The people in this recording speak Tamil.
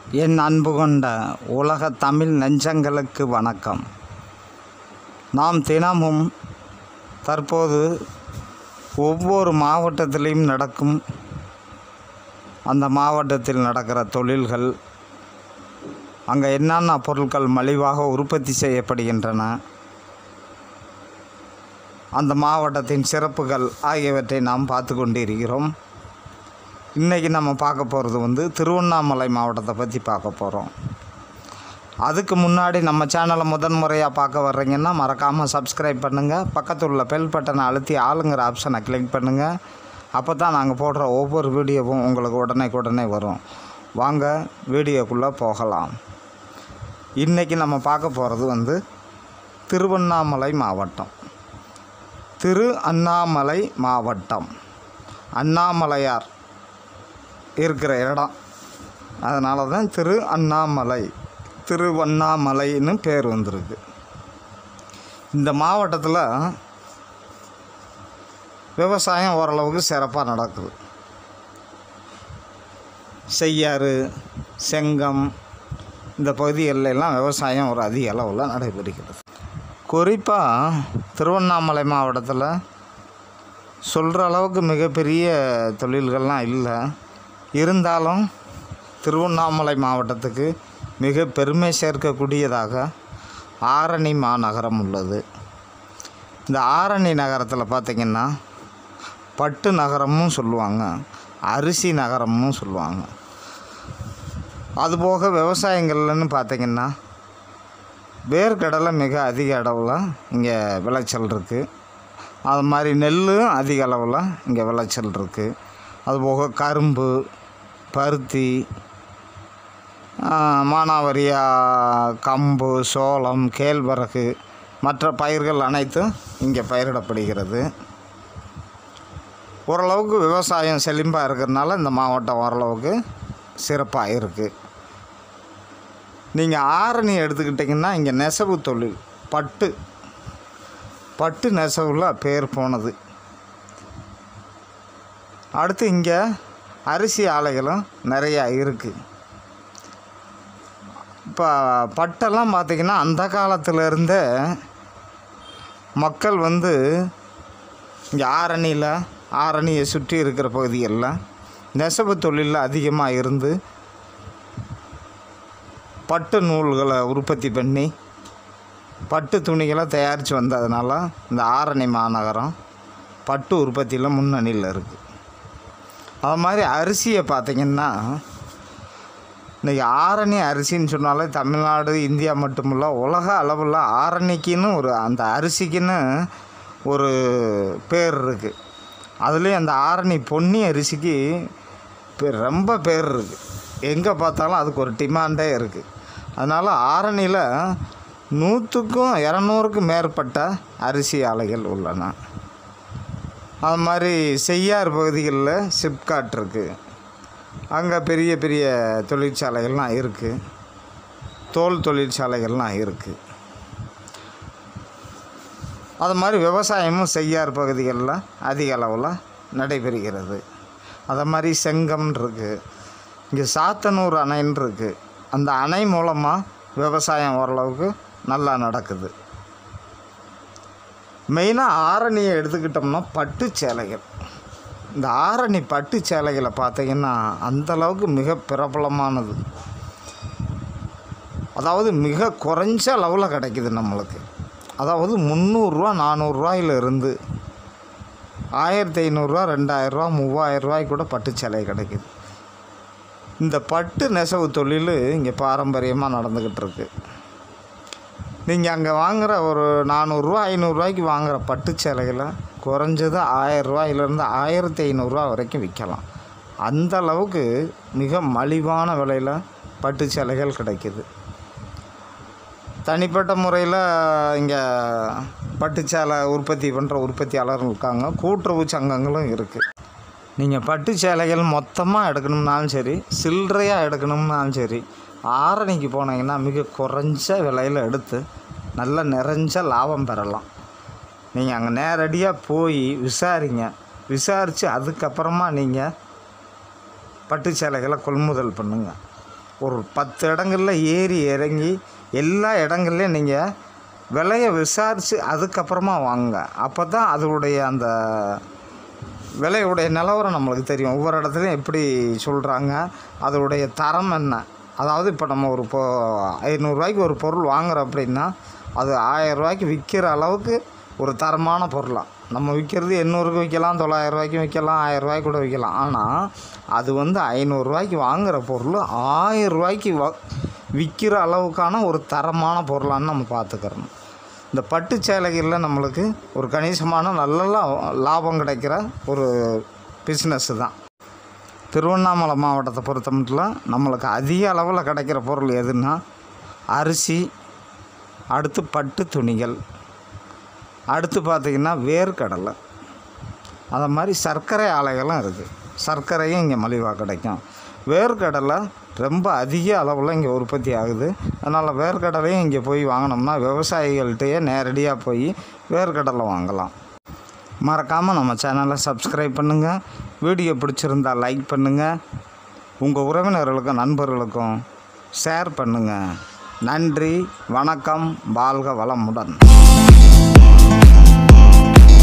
என் அன்பு கொண்ட உலக தமிழ் நெஞ்சங்களுக்கு வணக்கம் நாம் தினமும் தற்போது ஒவ்வொரு மாவட்டத்திலையும் நடக்கும் அந்த மாவட்டத்தில் நடக்கிற தொழில்கள் அங்கே என்னென்ன பொருட்கள் மலிவாக உற்பத்தி செய்யப்படுகின்றன அந்த மாவட்டத்தின் சிறப்புகள் ஆகியவற்றை நாம் பார்த்து கொண்டிருக்கிறோம் இன்றைக்கி நம்ம பார்க்க போகிறது வந்து திருவண்ணாமலை மாவட்டத்தை பற்றி பார்க்க போகிறோம் அதுக்கு முன்னாடி நம்ம சேனலை முதன் முறையாக பார்க்க வர்றீங்கன்னா மறக்காமல் சப்ஸ்கிரைப் பண்ணுங்கள் பக்கத்தில் உள்ள பெல் பட்டனை அழுத்தி ஆளுங்கிற ஆப்ஷனை கிளிக் பண்ணுங்கள் அப்போ தான் நாங்கள் போடுற ஒவ்வொரு வீடியோவும் உங்களுக்கு உடனே உடனே வரும் வாங்க வீடியோக்குள்ளே போகலாம் இன்றைக்கி நம்ம பார்க்க போகிறது வந்து திருவண்ணாமலை மாவட்டம் திரு அண்ணாமலை மாவட்டம் அண்ணாமலையார் இருக்கிற இடம் அதனால தான் திரு அண்ணாமலை திருவண்ணாமலைன்னு பேர் வந்திருக்கு இந்த மாவட்டத்தில் விவசாயம் ஓரளவுக்கு சிறப்பாக நடக்குது செய்யாறு செங்கம் இந்த பகுதிகளில் எல்லாம் விவசாயம் ஒரு அதிக அளவில் நடைபெறுகிறது குறிப்பாக திருவண்ணாமலை மாவட்டத்தில் சொல்கிற அளவுக்கு மிகப்பெரிய தொழில்கள்லாம் இல்லை இருந்தாலும் திருவண்ணாமலை மாவட்டத்துக்கு மிக பெருமை சேர்க்கக்கூடியதாக ஆரணி மாநகரம் உள்ளது இந்த ஆரணி நகரத்தில் பார்த்திங்கன்னா பட்டு நகரமும் சொல்லுவாங்க அரிசி நகரமும் சொல்லுவாங்க அதுபோக விவசாயங்கள்னு பார்த்திங்கன்னா வேர்க்கடலை மிக அதிக அளவில் இங்கே விளைச்சல் இருக்குது அது மாதிரி நெல்லும் அதிக அளவில் இங்கே விளைச்சல் இருக்குது அதுபோக கரும்பு பருத்தி மானாவரியா கம்பு சோளம் கேழ்வரகு மற்ற பயிர்கள் அனைத்தும் இங்கே பயிரிடப்படுகிறது ஓரளவுக்கு விவசாயம் செழிப்பாக இருக்கிறதுனால இந்த மாவட்டம் ஓரளவுக்கு சிறப்பாக இருக்குது நீங்கள் ஆரணி எடுத்துக்கிட்டிங்கன்னா இங்கே நெசவு தொழில் பட்டு பட்டு நெசவில் பேர் போனது அடுத்து இங்கே அரிசி ஆலைகளும் நிறையா இருக்குது இப்போ பட்டெல்லாம் பார்த்திங்கன்னா அந்த காலத்திலேருந்தே மக்கள் வந்து இங்கே ஆரணியில் ஆரணியை சுற்றி இருக்கிற பகுதிகளில் நெசவு தொழிலில் அதிகமாக இருந்து பட்டு நூல்களை உற்பத்தி பண்ணி பட்டு துணிகளை தயாரித்து வந்ததுனால இந்த ஆரணி மாநகரம் பட்டு உற்பத்தியில் முன்னணியில் இருக்குது அது மாதிரி அரிசியை பார்த்திங்கன்னா இன்றைக்கி ஆரணி அரிசின்னு சொன்னாலே தமிழ்நாடு இந்தியா மட்டுமில்ல உலக அளவில் ஆரணிக்குன்னு ஒரு அந்த அரிசிக்குன்னு ஒரு பேர் இருக்குது அதுலேயும் அந்த ஆரணி பொன்னி அரிசிக்கு பே- ரொம்ப பேர் இருக்குது எங்கே பார்த்தாலும் அதுக்கு ஒரு டிமாண்டே இருக்குது அதனால் ஆரணியில் நூற்றுக்கும் இரநூறுக்கும் மேற்பட்ட அரிசி ஆலைகள் உள்ளன அது மாதிரி செய்யார் பகுதிகளில் சிப்காட் இருக்குது அங்கே பெரிய பெரிய தொழிற்சாலைகள்லாம் இருக்குது தோல் தொழிற்சாலைகள்லாம் இருக்குது அது மாதிரி விவசாயமும் செய்யார் பகுதிகளில் அதிக அளவில் நடைபெறுகிறது அது மாதிரி செங்கம் இருக்குது இங்கே சாத்தனூர் அணைன்னு இருக்குது அந்த அணை மூலமாக விவசாயம் ஓரளவுக்கு நல்லா நடக்குது மெயினாக ஆரணியை எடுத்துக்கிட்டோம்னா பட்டு சேலைகள் இந்த ஆரணி பட்டு சேலைகளை பார்த்தீங்கன்னா அந்தளவுக்கு மிக பிரபலமானது அதாவது மிக குறைஞ்ச அளவில் கிடைக்குது நம்மளுக்கு அதாவது முந்நூறுரூவா நானூறுரூவாயிலிருந்து ஆயிரத்தி ஐநூறுரூவா ரெண்டாயிரரூவா மூவாயிரரூவாய்க்கு கூட பட்டு சேலை கிடைக்குது இந்த பட்டு நெசவு தொழில் இங்கே பாரம்பரியமாக நடந்துக்கிட்டு இருக்கு நீங்கள் அங்கே வாங்குகிற ஒரு நானூறுரூவா ஐநூறுரூவாய்க்கு வாங்குகிற பட்டு சேலைகளை குறைஞ்சது ஆயிரரூவாயிலேருந்து ஆயிரத்தி ஐநூறுரூவா வரைக்கும் விற்கலாம் அந்த அளவுக்கு மிக மலிவான விலையில் பட்டு சேலைகள் கிடைக்குது தனிப்பட்ட முறையில் இங்கே பட்டுச்சேலை உற்பத்தி பண்ணுற உற்பத்தியாளர்கள் இருக்காங்க கூட்டுறவு சங்கங்களும் இருக்குது நீங்கள் பட்டு சேலைகள் மொத்தமாக எடுக்கணும்னாலும் சரி சில்லறையாக எடுக்கணும்னாலும் சரி ஆரணிக்கு போனீங்கன்னா மிக குறைஞ்ச விலையில் எடுத்து நல்ல நிறைஞ்ச லாபம் பெறலாம் நீங்கள் அங்கே நேரடியாக போய் விசாரிங்க விசாரித்து அதுக்கப்புறமா நீங்கள் பட்டு சேலைகளை கொள்முதல் பண்ணுங்கள் ஒரு பத்து இடங்களில் ஏறி இறங்கி எல்லா இடங்கள்லையும் நீங்கள் விலையை விசாரித்து அதுக்கப்புறமா வாங்குங்க அப்போ தான் அதனுடைய அந்த விலையுடைய நிலவரம் நம்மளுக்கு தெரியும் ஒவ்வொரு இடத்துலையும் எப்படி சொல்கிறாங்க அதோடைய தரம் என்ன அதாவது இப்போ நம்ம ஒரு பொ ஐநூறுரூவாய்க்கு ஒரு பொருள் வாங்குறோம் அப்படின்னா அது ஆயரூவாய்க்கு விற்கிற அளவுக்கு ஒரு தரமான பொருளாக நம்ம விற்கிறது எண்ணூறுக்கு விற்கலாம் தொள்ளாயிரரூவாய்க்கும் விற்கலாம் ஆயரூவாய்க்கு கூட விற்கலாம் ஆனால் அது வந்து ஐநூறுரூவாய்க்கு வாங்குகிற பொருள் ஆயரூவாய்க்கு வ விற்கிற அளவுக்கான ஒரு தரமான பொருளான்னு நம்ம பார்த்துக்கிறணும் இந்த பட்டு சேலைகளில் நம்மளுக்கு ஒரு கணிசமான நல்ல லா- லாபம் கிடைக்கிற ஒரு பிஸ்னஸ்ஸு தான் திருவண்ணாமலை மாவட்டத்தை பொறுத்த மட்டும் நம்மளுக்கு அதிக அளவில் கிடைக்கிற பொருள் எதுன்னா அரிசி அடுத்து பட்டு துணிகள் அடுத்து பார்த்திங்கன்னா வேர்க்கடலை அதை மாதிரி சர்க்கரை ஆலைகளும் இருக்குது சர்க்கரையும் இங்கே மலிவாக கிடைக்கும் வேர்க்கடலை ரொம்ப அதிக அளவில் இங்கே உற்பத்தி ஆகுது அதனால் வேர்க்கடலையும் இங்கே போய் வாங்கினோம்னா விவசாயிகள்கிட்டயே நேரடியாக போய் வேர்க்கடலை வாங்கலாம் மறக்காமல் நம்ம சேனலை சப்ஸ்கிரைப் பண்ணுங்கள் வீடியோ பிடிச்சிருந்தா லைக் பண்ணுங்கள் உங்கள் உறவினர்களுக்கும் நண்பர்களுக்கும் ஷேர் பண்ணுங்கள் நன்றி வணக்கம் வாழ்க வளமுடன்